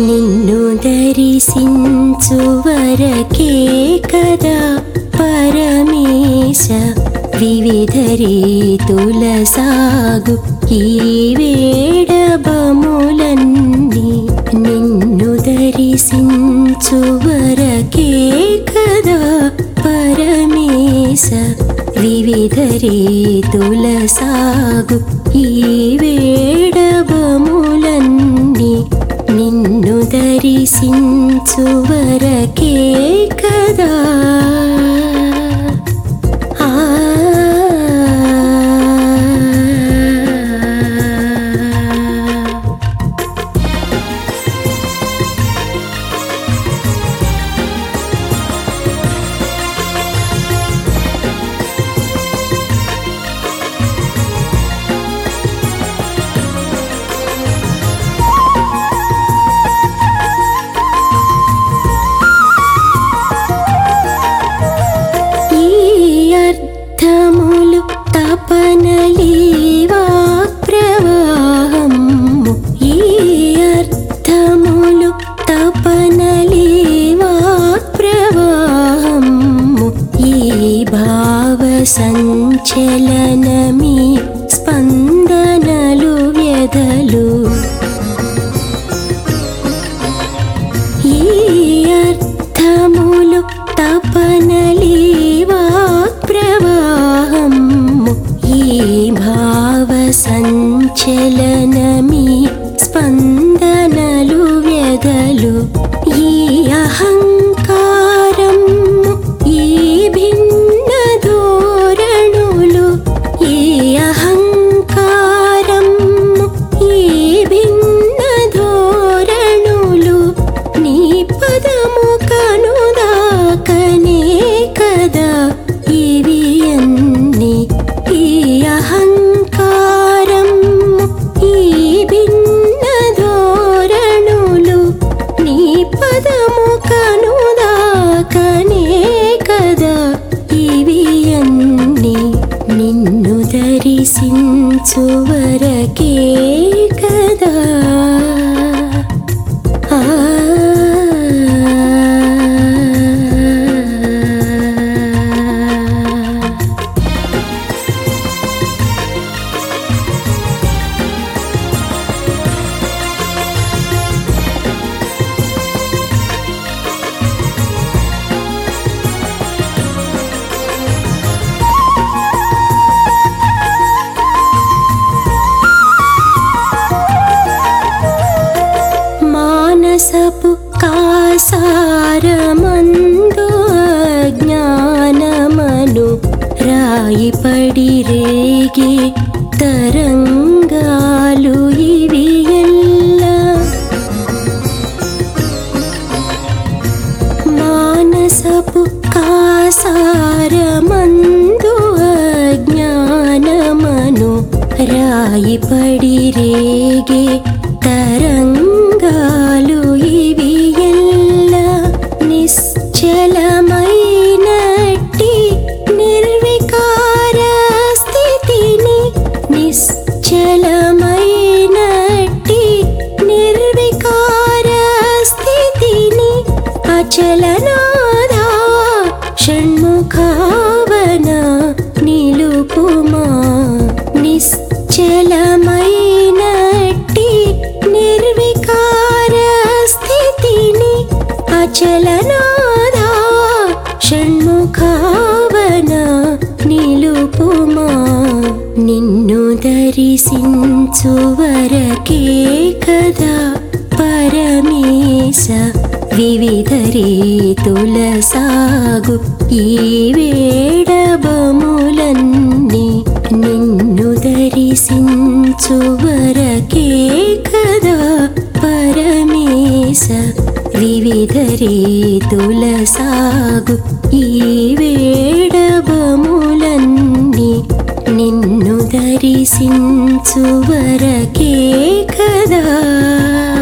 నిన్ను దర్శించు వరకే కదా పరమేశ వివిధ రీతుల సాగు ఈ వేడబములన్నీ నిన్ను దర్శించు వరకే కదా పరమేశ వివిధ రీతుల సాగు ఈ వేడబములన్నీ నిన్ను దర్శించు వరకే కదా ఆ ఈ అర్థములు తపనలీవా ప్రవాహము ఈ అర్థములు తపనలీవా ప్రవాహము ఈ భావ సంచలనమీ స్పందనలు వ్యధలు ఈ అర్థములు తపనలీవా ప్రవాహము ఈ భావ సంచలనమీ స్పందనలు వ్యధలు ఈ అహంకారం ఈ భిన్న ధోరణులు ఈ అహంకారం ఈ భిన్న ధోరణులు నీ పదము కనుదాకనే కదా ఇవి అన్ని ఈ అహంకారం ఈ భిన్న ధోరణులు నీ పదము కనుదాకనే కదా ఇవి అన్ని నిన్ను దర్శించు వరకే కదా ఆ మానసపు కాసారమందు అజ్ఞానమను రాయి పడి రేగి తరంగాలు ఇవి ఎల్లా మానసపు కాసారమందు అజ్ఞానమను రాయి పడి రేగే తరంగాలు ఇవి ఎల్ల నిశ్చలమైనట్టి నిర్వికార స్థితిని నిశ్చలమైనట్టి నిర్వికార స్థితిని అచలనాదా షణ్ముఖావన నిలుపుమా నిశ్చలమైనట్టి నిర్వికార స్థితిని అచలనాదా షణ్ముఖావన నిలుపుమా నిన్ను దర్శించు వరకే కదా పరమేశ వివిధ రీతుల సాగు ఈ వేడబములన్నీ నిన్ను దర్శించు వరకే కదా పరమేశ వివిధ రీతుల సాగు ఈ వేడబములన్నీ నిన్ను దర్శించు వరకే కదా